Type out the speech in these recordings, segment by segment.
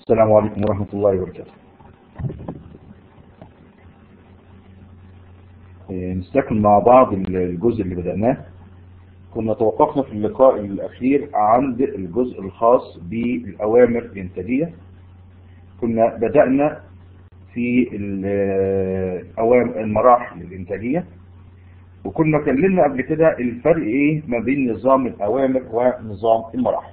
السلام عليكم ورحمة الله وبركاته إيه، نستكمل مع بعض الجزء اللي بدأناه كنا توقفنا في اللقاء الأخير عند الجزء الخاص بالأوامر الإنتاجية كنا بدأنا في الأوامر المراحل الإنتاجية وكنا اتكلمنا قبل كده الفرق إيه ما بين نظام الأوامر ونظام المراحل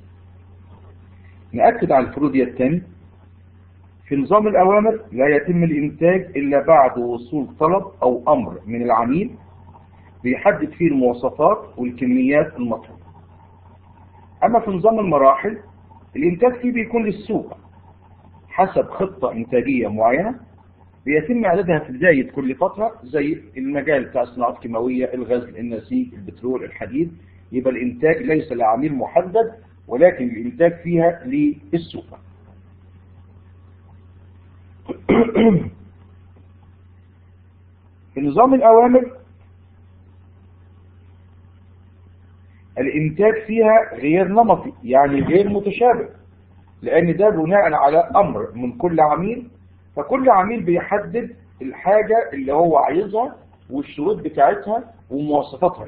نأكد على الفروض دي التاني في نظام الأوامر لا يتم الإنتاج إلا بعد وصول طلب أو أمر من العميل بيحدد فيه المواصفات والكميات المطلوبة أما في نظام المراحل الإنتاج فيه بيكون للسوق حسب خطة إنتاجية معينة بيتم إعدادها في بداية كل فترة زي المجال بتاع الصناعات الكيماوية الغزل النسيج البترول الحديد يبقى الإنتاج ليس لعميل محدد ولكن الإنتاج فيها للسوق في نظام الأوامر الإنتاج فيها غير نمطي يعني غير متشابه لأن ده بناء على أمر من كل عميل فكل عميل بيحدد الحاجة اللي هو عايزها والشروط بتاعتها ومواصفاتها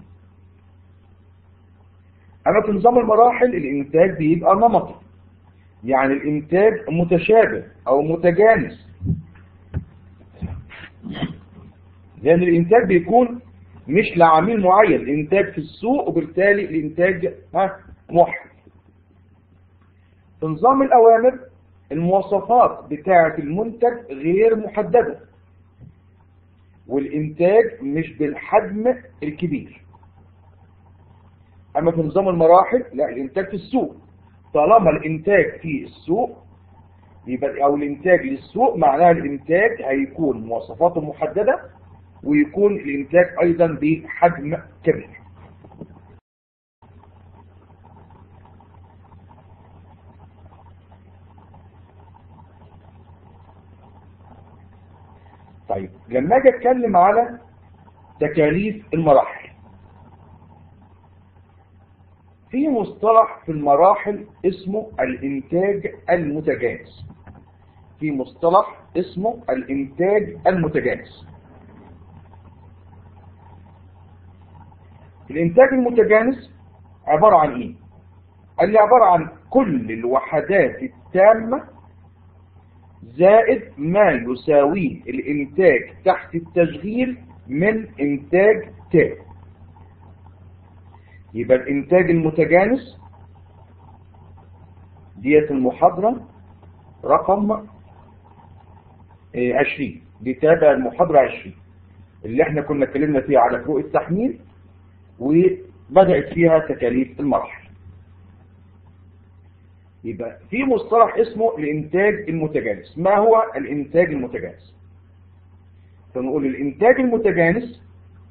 أما في نظام المراحل الإنتاج بيبقى نمطي يعني الإنتاج متشابه أو متجانس لأن الإنتاج بيكون مش لعميل معين الإنتاج في السوق وبالتالي الإنتاج ها موحد في نظام الأوامر المواصفات بتاعة المنتج غير محددة والإنتاج مش بالحجم الكبير أما في نظام المراحل لا الإنتاج في السوق طالما الإنتاج في السوق يبقى أو الإنتاج للسوق معناها الإنتاج هيكون مواصفاته محددة ويكون الإنتاج أيضا بحجم كبير طيب لما اجي اتكلم على تكاليف المراحل في مصطلح في المراحل اسمه الانتاج المتجانس في مصطلح اسمه الانتاج المتجانس الانتاج المتجانس عبارة عن ايه قال لي عبارة عن كل الوحدات التامة زائد ما يساويه الانتاج تحت التشغيل من انتاج تام يبقى الانتاج المتجانس ديت المحاضرة رقم عشرين دي تابع المحاضرة عشرين اللي احنا كنا اتكلمنا فيها على فروق التحميل وبدأت فيها تكاليف المراحل يبقى في مصطلح اسمه الانتاج المتجانس ما هو الانتاج المتجانس فنقول الانتاج المتجانس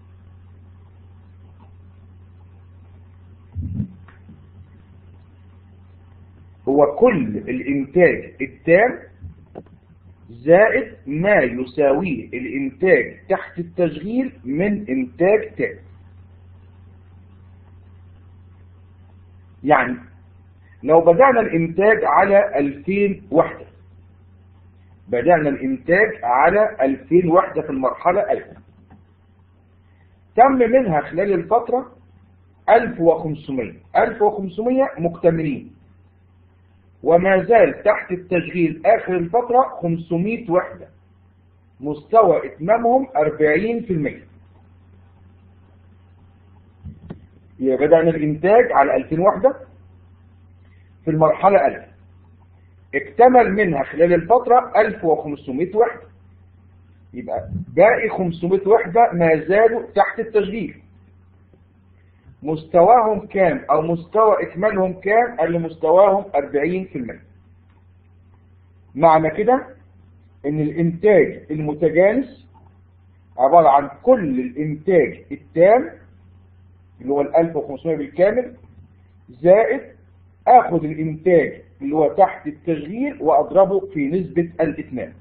هو كل الانتاج التام زائد ما يساويه الانتاج تحت التشغيل من انتاج تام يعني لو بدأنا الإنتاج على 2000 وحدة بدأنا الإنتاج على 2000 وحدة في المرحلة 1000 تم منها خلال الفترة 1500 1500 مكتملين وما زال تحت التشغيل آخر الفترة 500 وحدة مستوى إتمامهم 40% يبقى بدأنا الإنتاج على 2000 وحدة في المرحلة 1000 اكتمل منها خلال الفترة 1500 وحدة يبقى باقي 500 وحدة ما زالوا تحت التشغيل مستواهم كام او مستوى اكمالهم كام قال لي مستواهم 40% معنى كده ان الانتاج المتجانس عبارة عن كل الانتاج التام اللي هو ال 1500 بالكامل زائد اخد الانتاج اللي هو تحت التشغيل واضربه في نسبة الاتمام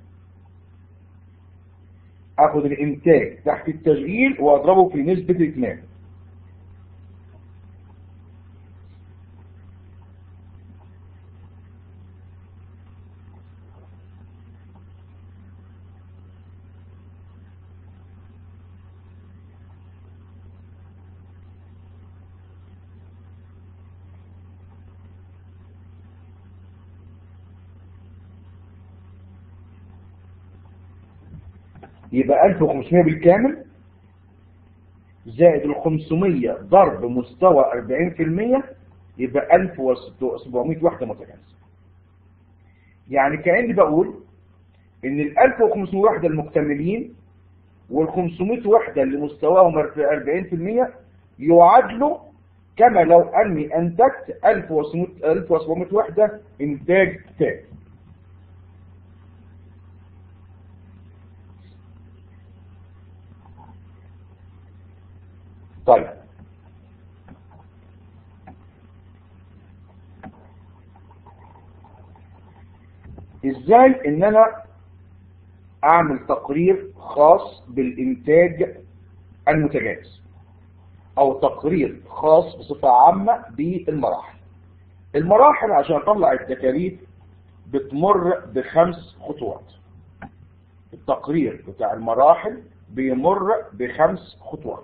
اخد الانتاج تحت التشغيل واضربه في نسبة الاتمام يبقى 1500 بالكامل زائد ال 500 ضرب مستوى 40% يبقى 1700 وحدة متجانسة يعني كأني بقول ان ال 1500 وحدة المكتملين وال 500 وحدة اللي مستواهم 40% يعادلوا كما لو اني انتجت 1700 وحدة انتاج تام طيب ازاي ان انا اعمل تقرير خاص بالانتاج المتجانس او تقرير خاص بصفة عامة بالمراحل المراحل عشان اطلع التكاليف بتمر بخمس خطوات التقرير بتاع المراحل بيمر بخمس خطوات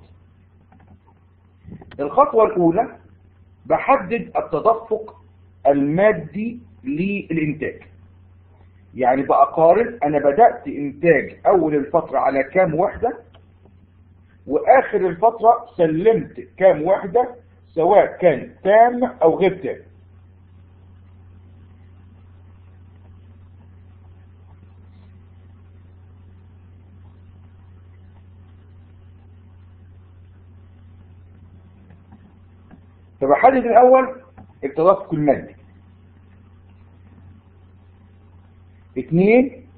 الخطوة الأولى بحدد التدفق المادي للإنتاج يعني بقارن أنا بدأت إنتاج أول الفترة على كام وحدة وآخر الفترة سلمت كام وحدة سواء كان تام أو غير تام فبحدد الأول التدفق المادي اثنين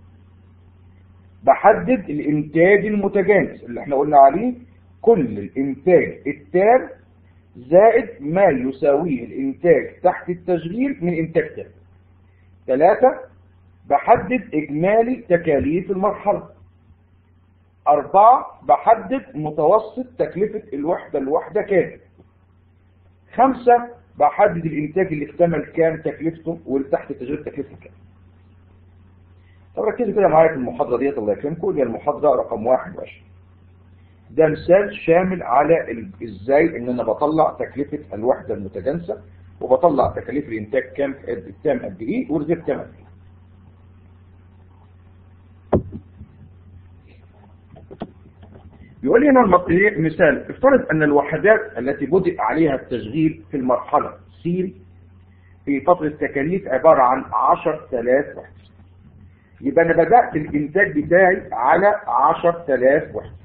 بحدد الانتاج المتجانس اللي احنا قلنا عليه كل الانتاج التام زائد ما يساويه الانتاج تحت التشغيل من انتاج تام ثلاثة بحدد اجمالي تكاليف المرحلة اربعة بحدد متوسط تكلفة الوحدة الواحدة كام خمسة بحدد الانتاج اللي اكتمل كام تكلفته واللي تحت التشغيل تكلفته كام طب ركزوا كده معايا في المحاضرة ديت الله يكرمكم هي المحاضرة رقم 21 ده مثال شامل على ال- ازاي ان انا بطلع تكلفة الوحدة المتجانسة وبطلع تكاليف الانتاج كام التام قد ايه والغير تام قد ايه يقول لي هنا المط- مثال افترض ان الوحدات التي بدأ عليها التشغيل في المرحلة سيري في فترة تكاليف عبارة عن 10000 وحدة يبقى انا بدأت الانتاج بتاعي على 10000 وحدة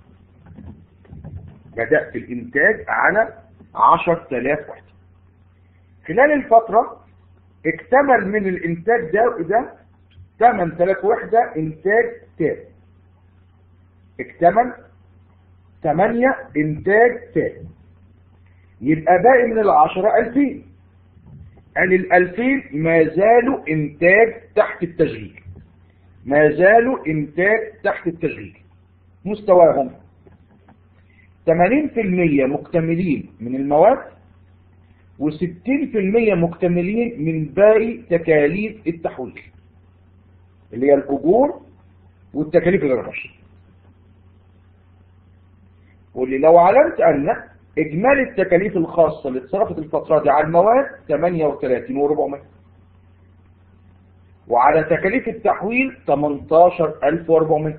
بدأت الانتاج على 10000 وحدة خلال الفترة اكتمل من الانتاج ده ده 8000 وحدة انتاج تام اكتمل 8 انتاج تام يبقى باقي من العشرة 2000 يعني ال 2000 ما زالوا انتاج تحت التشغيل ما زالوا انتاج تحت التشغيل مستواهم 80% مكتملين من المواد و60% مكتملين من باقي تكاليف التحويل اللي هي الأجور والتكاليف غير الرشد واللي لو علمت أن إجمالي التكاليف الخاصة اللي اتصرفت الفترة دي على المواد 38 و400 وعلى تكاليف التحويل 18400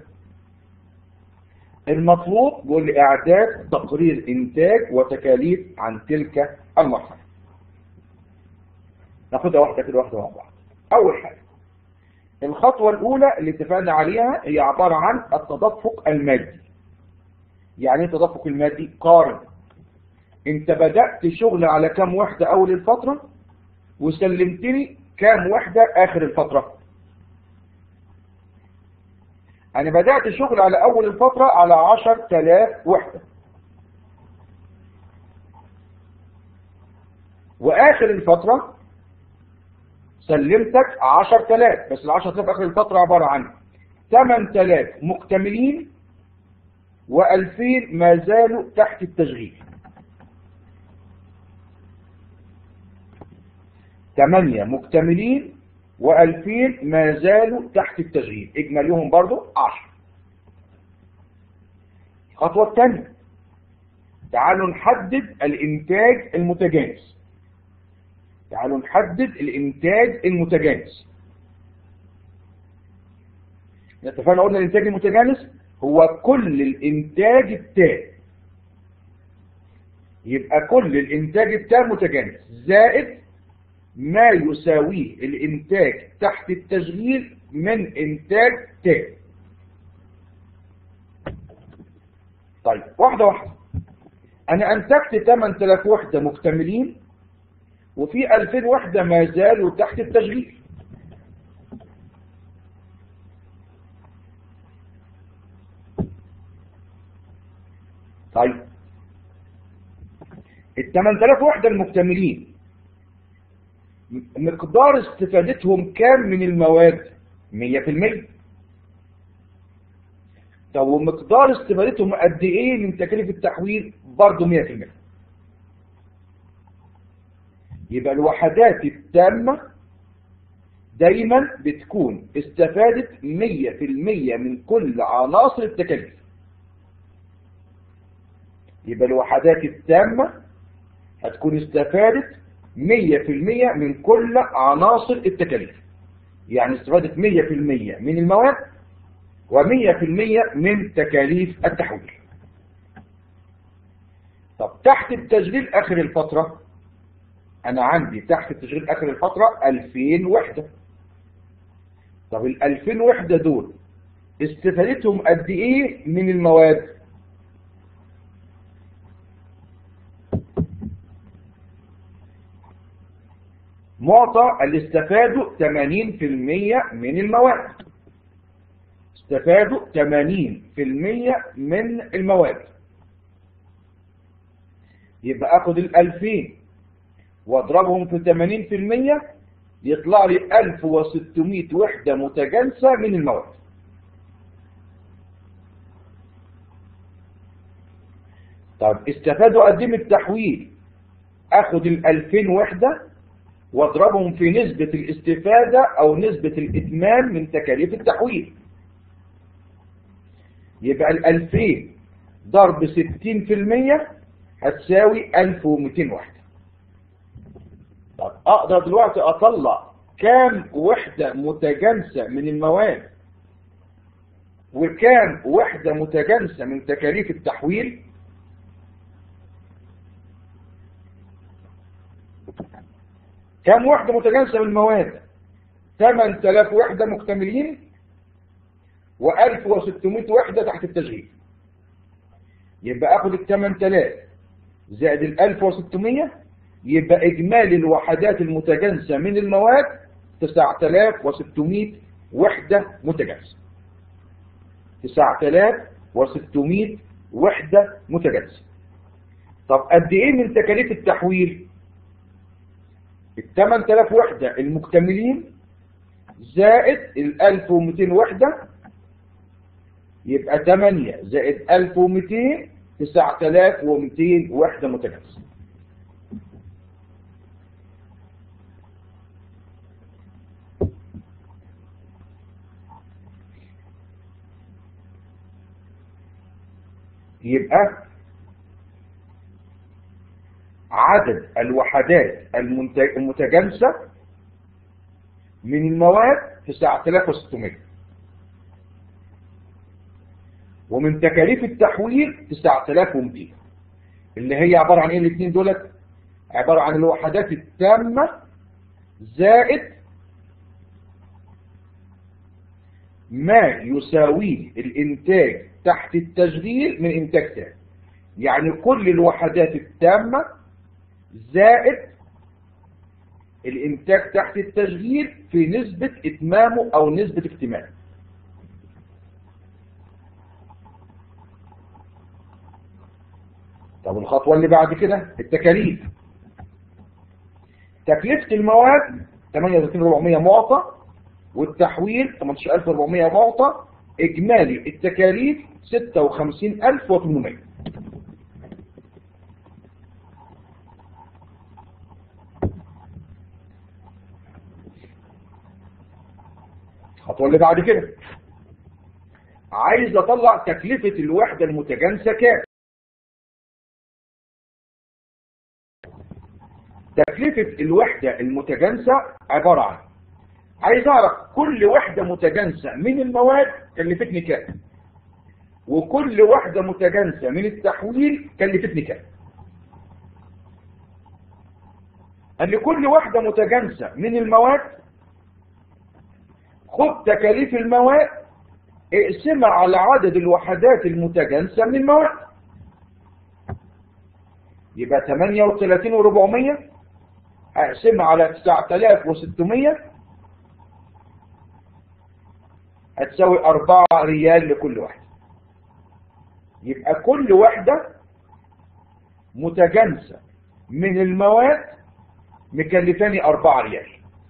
المطلوب هو إعداد تقرير إنتاج وتكاليف عن تلك المرحلة ناخدها واحدة كده واحدة مع بعض أول حاجة الخطوة الأولى اللي اتفقنا عليها هي عبارة عن التدفق المادي يعني ايه التدفق المادي قارن انت بدأت شغل على كام وحدة أول الفترة وسلمتني كام وحدة آخر الفترة أنا بدأت شغل على أول الفترة على عشر تلاف وحدة وآخر الفترة سلمتك عشر تلاف بس العشر تلاف آخر الفترة عبارة عن ثمان تلاف مكتملين وألفين ما زالوا تحت التشغيل ثمانية مكتملين وألفين ما زالوا تحت التشغيل إجماليهم برضو عشر الخطوة الثانية تعالوا نحدد الإنتاج المتجانس تعالوا نحدد الإنتاج المتجانس اتفقنا قلنا الإنتاج المتجانس هو كل الإنتاج التام يبقى كل الإنتاج التام متجانس زائد ما يساويه الإنتاج تحت التشغيل من إنتاج تام طيب واحدة واحدة أنا أنتجت 8000 وحدة مكتملين وفي 2000 وحدة ما زالوا تحت التشغيل طيب ال 8000 وحدة المكتملين مقدار استفادتهم كام من المواد 100% طب ومقدار استفادتهم قد ايه من تكاليف التحويل برضه 100% يبقى الوحدات التامة دايما بتكون استفادت 100% من كل عناصر التكاليف يبقى الوحدات التامة هتكون استفادت 100% من كل عناصر التكاليف يعني استفادت 100% من المواد و100% من تكاليف التحويل طب تحت التشغيل آخر الفترة أنا عندي تحت التشغيل آخر الفترة 2000 وحدة طب ال 2000 وحدة دول استفادتهم قد إيه من المواد معطى اللي استفادوا 80% من المواد استفادوا 80% من المواد يبقى اخد ال 2000 واضربهم في 80% يطلع لي 1600 وحدة متجانسة من المواد طب استفادوا قد ايه من التحويل اخد ال 2000 وحده واضربهم في نسبة الاستفادة او نسبة الاتمام من تكاليف التحويل يبقى الالفين ضرب ستين في المية هتساوي الف ومتين وحدة طب اقدر دلوقتي اطلع كام وحدة متجانسة من المواد وكام وحدة متجانسة من تكاليف التحويل كم وحدة متجانسة من المواد 8000 وحدة مكتملين و1600 وحدة تحت التشغيل يبقى اخد ال 8000 زائد ال 1600 يبقى اجمالي الوحدات المتجانسة من المواد 9600 وحدة متجانسة 9600 وحدة متجانسة طب قد ايه من تكاليف التحويل ال 8000 وحدة المكتملين زائد ال 1200 وحدة يبقى 8 زائد 1200 9200 وحدة متجانسة يبقى عدد الوحدات المتجانسة من المواد 9600 ومن تكاليف التحويل 9200 اللي هي عبارة عن ايه الاثنين دولت عبارة عن الوحدات التامة زائد ما يساويه الانتاج تحت التشغيل من انتاج تام يعني كل الوحدات التامة زائد الانتاج تحت التشغيل في نسبة اتمامه او نسبة اكتماله طب الخطوة اللي بعد كده التكاليف تكلفة المواد 38400 معطى والتحويل 18400 معطى اجمالي التكاليف 56800 الخطوة اللي بعد كده عايز اطلع تكلفة الوحدة المتجانسة كام تكلفة الوحدة المتجانسة عبارة عن عايز اعرف كل وحدة متجانسة من المواد كلفتني كام وكل واحدة متجانسة من التحويل كلفتني كام قال لي كل واحدة متجانسة من المواد خد تكاليف المواد اقسمها على عدد الوحدات المتجانسة من المواد يبقى 38 و400 اقسمها على 9600 هتساوي 4 ريال لكل واحدة يبقى كل واحدة متجانسة من المواد مكلفاني 4 ريال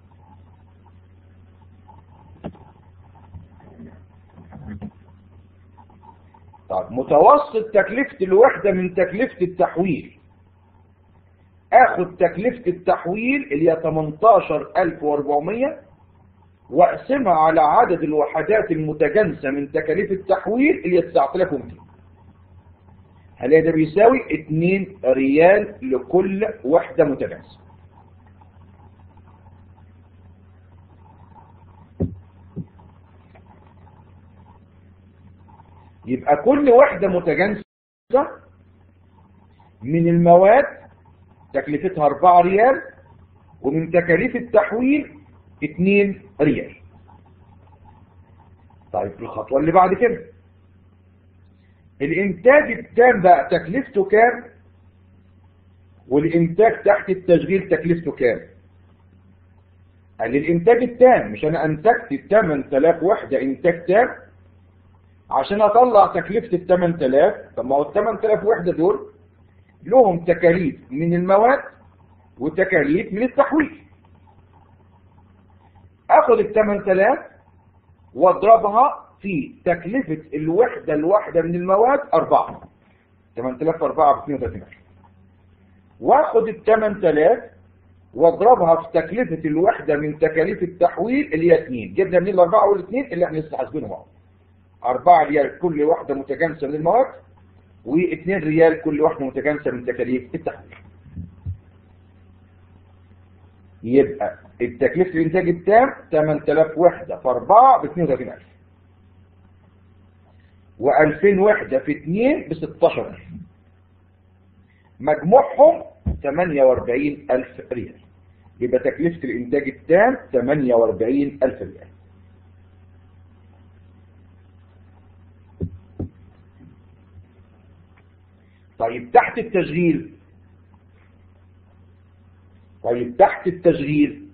طب متوسط تكلفة الوحدة من تكلفة التحويل اخد تكلفة التحويل اللي هي 18400 واقسمها على عدد الوحدات المتجانسة من تكاليف التحويل اللي هي 9200 هلاقي ده بيساوي 2 ريال لكل وحدة متجانسة يبقى كل وحدة متجانسة من المواد تكلفتها 4 ريال ومن تكاليف التحويل 2 ريال طيب الخطوة اللي بعد كده الانتاج التام بقى تكلفته كام والانتاج تحت التشغيل تكلفته كام قال الانتاج التام مش انا انتجت 8000 وحدة انتاج تام عشان اطلع تكلفة ال 8000 طب ما هو ال 8000 وحدة دول لهم تكاليف من المواد وتكاليف من التحويل اخد ال 8000 واضربها في تكلفة الوحدة الواحدة من المواد 4 8000 في 4 ب 32000 واخد ال 8000 واضربها في تكلفة الوحدة من تكاليف التحويل اللي هي 2 جبنا من الاربعة والاثنين اللي احنا لسه حاسبينهم اهو 4 ريال كل واحدة متجانسة من المواد و2 ريال كل واحدة متجانسة من تكاليف التحويل يبقى التكلفة الانتاج التام 8000 وحدة في 4 ب 32000 و2000 وحدة في 2 ب 16000 مجموعهم 48000 ريال يبقى تكلفة الانتاج التام 48000 ريال طيب تحت التشغيل طيب تحت التشغيل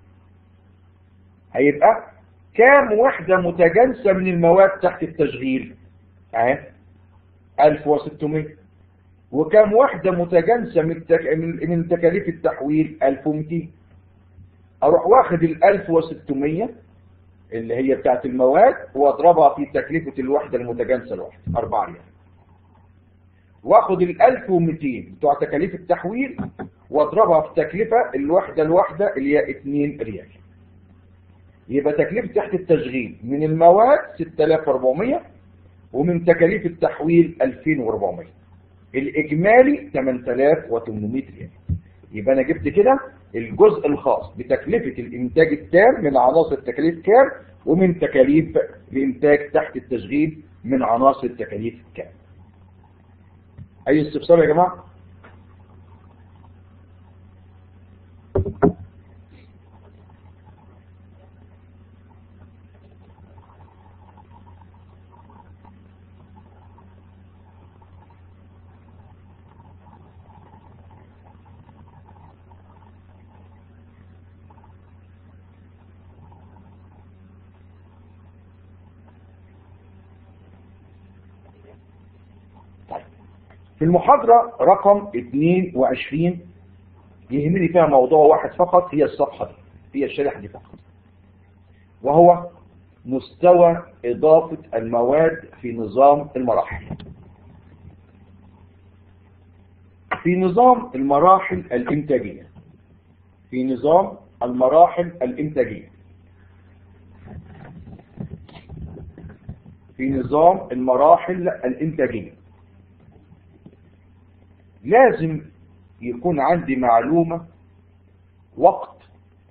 هيبقى كام وحدة متجانسة من المواد تحت التشغيل اهي 1600 وكم وحدة متجانسة من, تك... من تكاليف التحويل 1200 اروح واخد ال 1600 اللي هي بتاعت المواد واضربها في تكلفة الوحدة المتجانسة الواحدة 4 ريال واخد ال 1200 بتوع تكاليف التحويل واضربها في تكلفة الوحدة الواحدة اللي هي 2 ريال يبقى تكلفة تحت التشغيل من المواد 6400 ومن تكاليف التحويل 2400 الإجمالي 8800 ريال يبقى أنا جبت كده الجزء الخاص بتكلفة الإنتاج التام من عناصر التكاليف كام ومن تكاليف الإنتاج تحت التشغيل من عناصر التكاليف كام أي استفسار يا جماعة؟ في المحاضرة رقم 22 يهمني فيها موضوع واحد فقط هي الصفحة دي هي الشريحة دي فقط وهو مستوى إضافة المواد في نظام المراحل في نظام المراحل الإنتاجية في نظام المراحل الإنتاجية في نظام المراحل الإنتاجية لازم يكون عندي معلومة وقت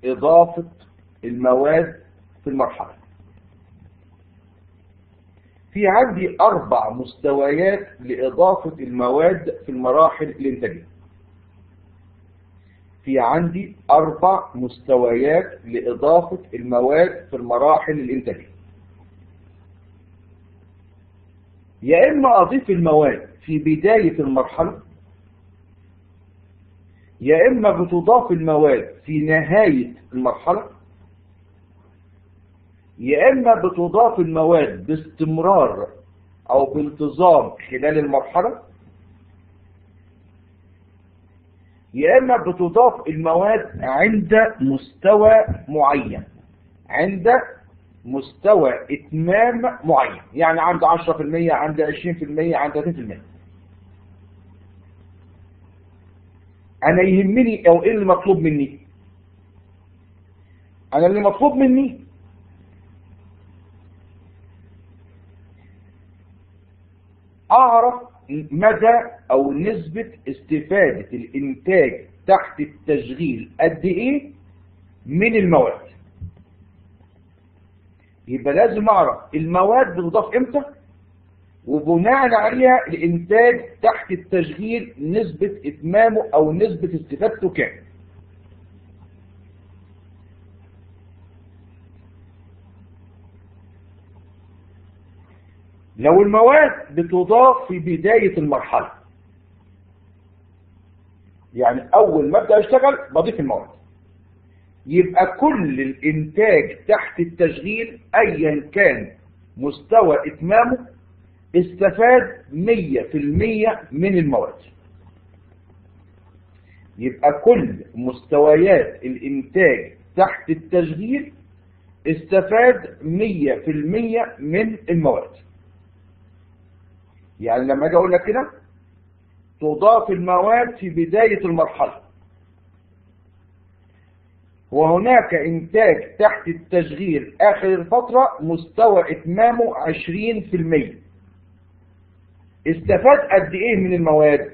إضافة المواد في المرحلة في عندي أربع مستويات لإضافة المواد في المراحل الإنتاجية في عندي أربع مستويات لإضافة المواد في المراحل الإنتاجية يا إما أضيف المواد في بداية المرحلة يا إما بتضاف المواد في نهاية المرحلة يا إما بتضاف المواد باستمرار أو بانتظام خلال المرحلة يا إما بتضاف المواد عند مستوى معين عند مستوى إتمام معين يعني عند 10% عند 20% عند 30% أنا يهمني أو إيه اللي مطلوب مني أنا اللي مطلوب مني أعرف مدى أو نسبة استفادة الإنتاج تحت التشغيل قد إيه من المواد يبقى لازم أعرف المواد بتضاف إمتى وبناء عليها الإنتاج تحت التشغيل نسبة إتمامه أو نسبة استفادته كام لو المواد بتضاف في بداية المرحلة يعني أول ما أبدأ أشتغل بضيف المواد يبقى كل الإنتاج تحت التشغيل أيا كان مستوى إتمامه استفاد 100% من المواد يبقى كل مستويات الإنتاج تحت التشغيل استفاد 100% من المواد يعني لما اجي اقول لك كده تضاف المواد في بداية المرحلة وهناك انتاج تحت التشغيل اخر الفترة مستوى اتمامه 20% استفاد قد ايه من المواد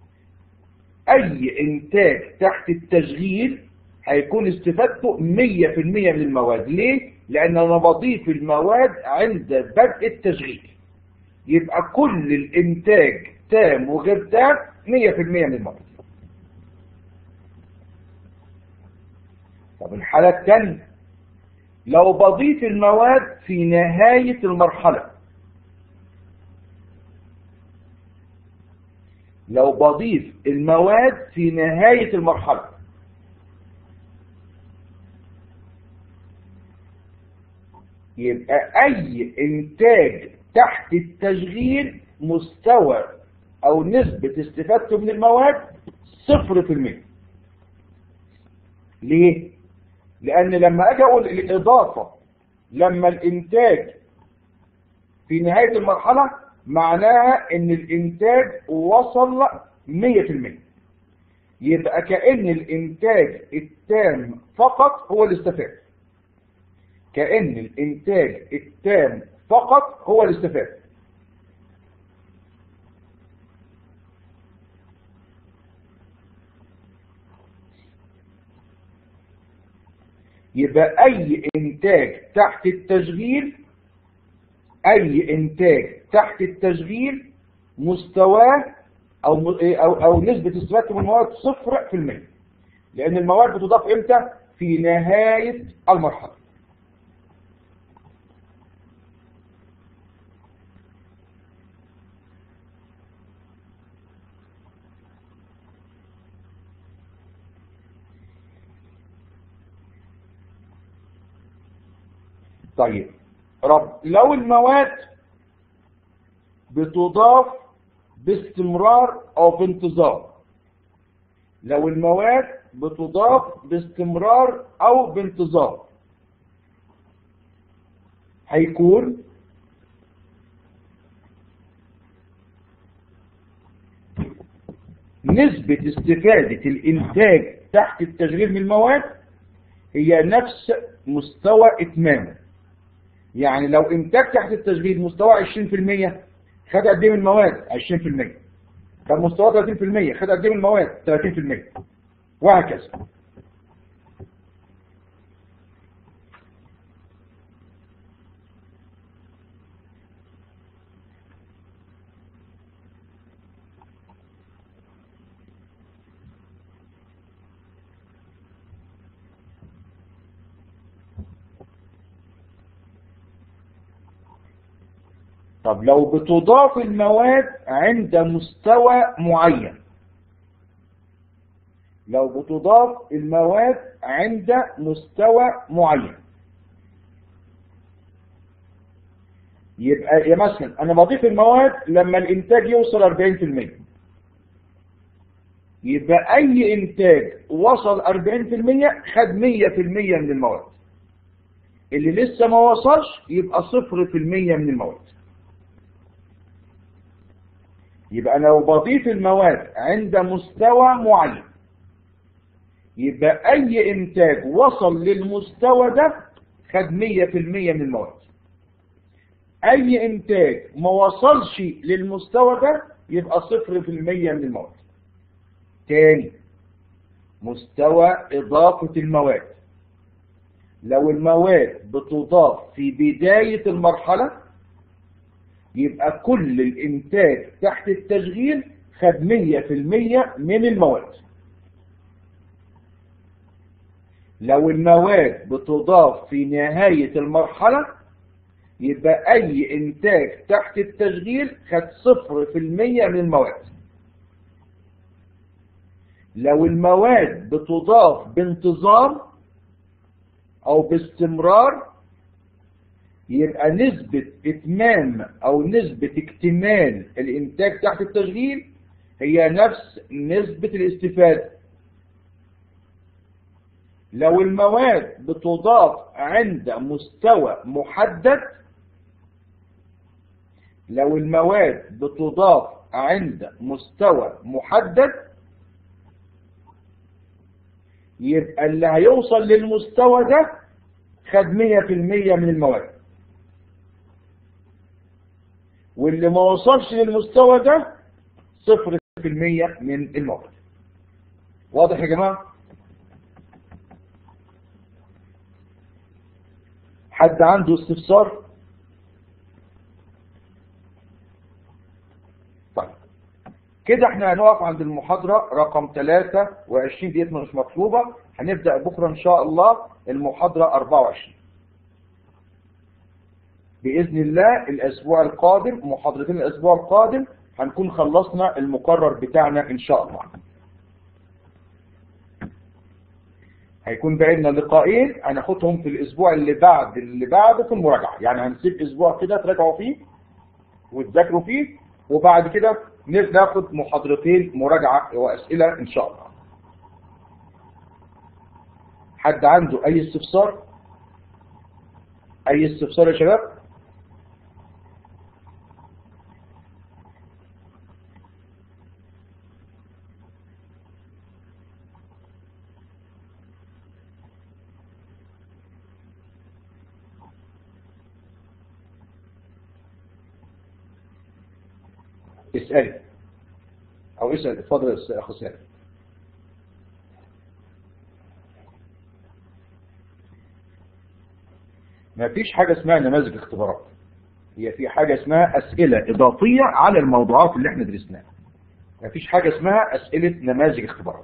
اي انتاج تحت التشغيل هيكون استفادته 100% من المواد ليه لان انا بضيف المواد عند بدء التشغيل يبقى كل الانتاج تام وغير تام 100% من المواد طب الحالة الثانية لو بضيف المواد في نهاية المرحلة لو بضيف المواد في نهاية المرحلة يبقى أي إنتاج تحت التشغيل مستوى او نسبة استفادته من المواد صفر في المية ليه لان لما اجي اقول الاضافة لما الانتاج في نهاية المرحلة معناها ان الانتاج وصل مية في المية يبقى كأن الانتاج التام فقط هو اللي استفاد كأن الانتاج التام فقط هو الاستفادة يبقى اي انتاج تحت التشغيل اي انتاج تحت التشغيل مستواه او او او نسبه استفادته من المواد صفر في المية لان المواد بتضاف امتى في نهايه المرحله طيب رب لو المواد بتضاف باستمرار او بانتظام لو المواد بتضاف باستمرار او بانتظام هيكون نسبة استفادة الانتاج تحت التشغيل من المواد هي نفس مستوى اتمامه يعني لو انتاج تحت التشغيل مستوى 20% خد قد ايه من المواد 20% طب مستوى 30% خد قد ايه من المواد 30% وهكذا طب لو بتضاف المواد عند مستوى معين لو بتضاف المواد عند مستوى معين يبقى يا مثلا انا بضيف المواد لما الانتاج يوصل 40% يبقى اي انتاج وصل 40% خد 100% من المواد اللي لسه ما وصلش يبقى 0% من المواد يبقى انا لو بضيف المواد عند مستوى معين يبقى اي انتاج وصل للمستوى ده خد 100% من المواد اي انتاج ما وصلش للمستوى ده يبقى 0% من المواد تاني مستوى اضافة المواد لو المواد بتضاف في بداية المرحلة يبقى كل الانتاج تحت التشغيل خد 100% من المواد لو المواد بتضاف في نهاية المرحلة يبقى أي إنتاج تحت التشغيل خد صفر في المية من المواد لو المواد بتضاف بانتظام أو باستمرار يبقى نسبة إتمام أو نسبة اكتمال الإنتاج تحت التشغيل هي نفس نسبة الاستفادة لو المواد بتضاف عند مستوى محدد لو المواد بتضاف عند مستوى محدد يبقى اللي هيوصل للمستوى ده خد 100% من المواد واللي ما وصلش للمستوى ده 0% من المواد واضح يا جماعه حد عنده استفسار طيب كده احنا هنقف عند المحاضرة رقم 23 ديت مش مطلوبة هنبدأ بكرة ان شاء الله المحاضرة 24 بإذن الله الأسبوع القادم محاضرتين الأسبوع القادم هنكون خلصنا المقرر بتاعنا إن شاء الله هيكون بقينا لقاءين هناخدهم في الاسبوع اللي بعد اللي بعده في المراجعه يعني هنسيب اسبوع كده تراجعوا فيه وتذاكروا فيه وبعد كده ناخد محاضرتين مراجعه واسئله ان شاء الله حد عنده اي استفسار اي استفسار يا شباب اسألي او اسأل اتفضل يا اخو سالم ما فيش حاجة اسمها نماذج اختبارات هي في حاجة اسمها اسئلة اضافية على الموضوعات اللي احنا درسناها ما فيش حاجة اسمها اسئلة نماذج اختبارات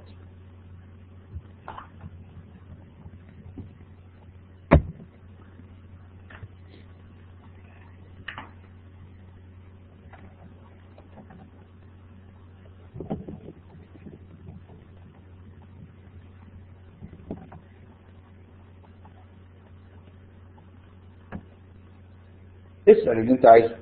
اسأل اللي انت عايزه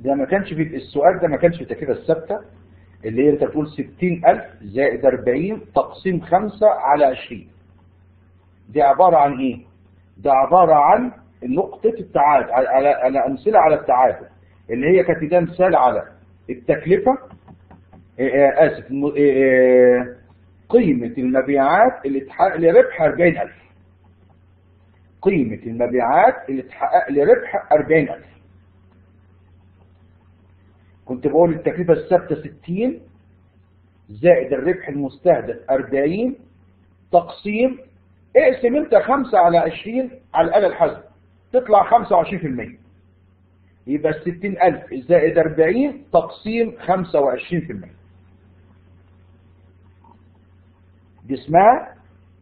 ده ما كانش في السؤال ده ما كانش في التكلفة الثابتة اللي هي انت بتقول 60000 زائد 40 تقسيم 5 على 20 دي عبارة عن ايه ده عبارة عن نقطة التعادل على, على أمثلة على التعادل اللي هي كانت ده مثال على التكلفة آسف قيمة المبيعات اللي تحقق لربح 40000 قيمة المبيعات اللي تحقق لربح 40000 كنت بقول التكلفة الثابتة 60 زائد الربح المستهدف 40 تقسيم اقسم انت 5 على 20 على الآلة الحاسبة تطلع 25% يبقى 60000 زائد 40 تقسيم 25% دي اسمها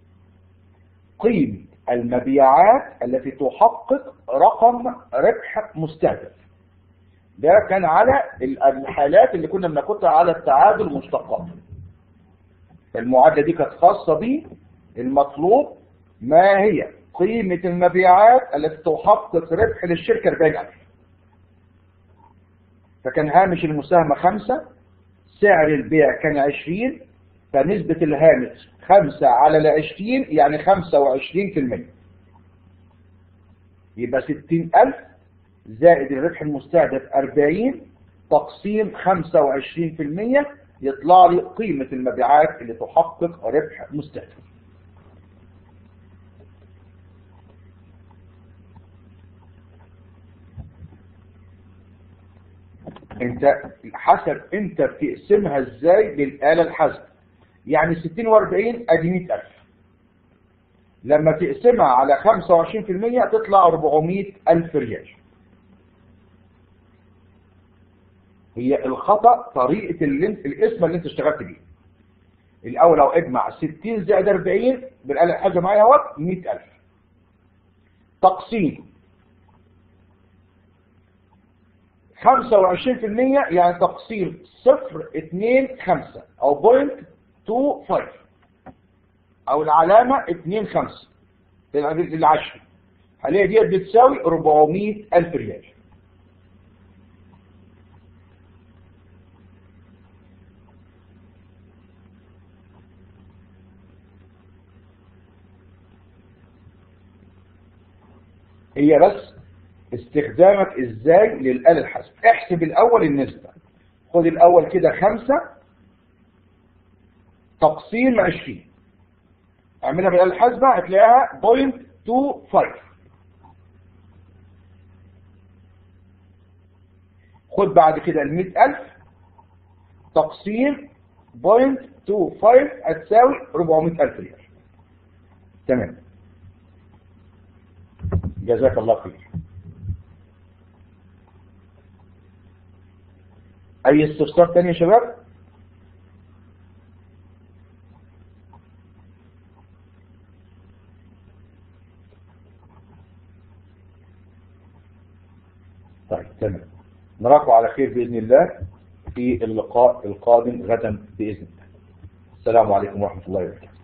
قيمة المبيعات التي تحقق رقم ربح مستهدف ده كان على الحالات اللي كنا بناخدها على التعادل مشتقات المعادلة دي كانت خاصة بيه المطلوب ما هي قيمة المبيعات التي تحقق ربح للشركة 40000 فكان هامش المساهمة 5 سعر البيع كان 20 فنسبة الهامش 5 على ال 20 يعني 25% يبقى 60000 زائد الربح المستهدف 40 تقسيم 25% يطلع لي قيمة المبيعات اللي تحقق ربح مستهدف انت حسب انت بتقسمها ازاي للآلة الحاسبة يعني 60 و40 ادي 100000 لما تقسمها على 25% تطلع 400000 ريال هي الخطأ طريقة اللي انت الاسم اللي انت اشتغلت بيه الاول لو اجمع 60 زائد 40 بالآلة الحاسبة معايا اهوت 100000 تقسيم 25% يعني تقسيم 0.25 او بوينت 25 او العلامة 25 للعشر هلاقي ديت بتساوي 400 ألف ريال هي بس استخدامك ازاي للآلة الحاسبة احسب الاول النسبة خد الاول كده خمسة تقسيم عشرين اعملها بالآلة الحاسبة هتلاقيها بوينت تو فايف خد بعد كده المئة ألف تقسيم بوينت تو فايف هتساوي ربعمائة ألف ريال تمام جزاك الله خير اي استفسار تاني يا شباب طيب تمام نراكم على خير بإذن الله في اللقاء القادم غدا بإذن الله السلام عليكم ورحمة الله وبركاته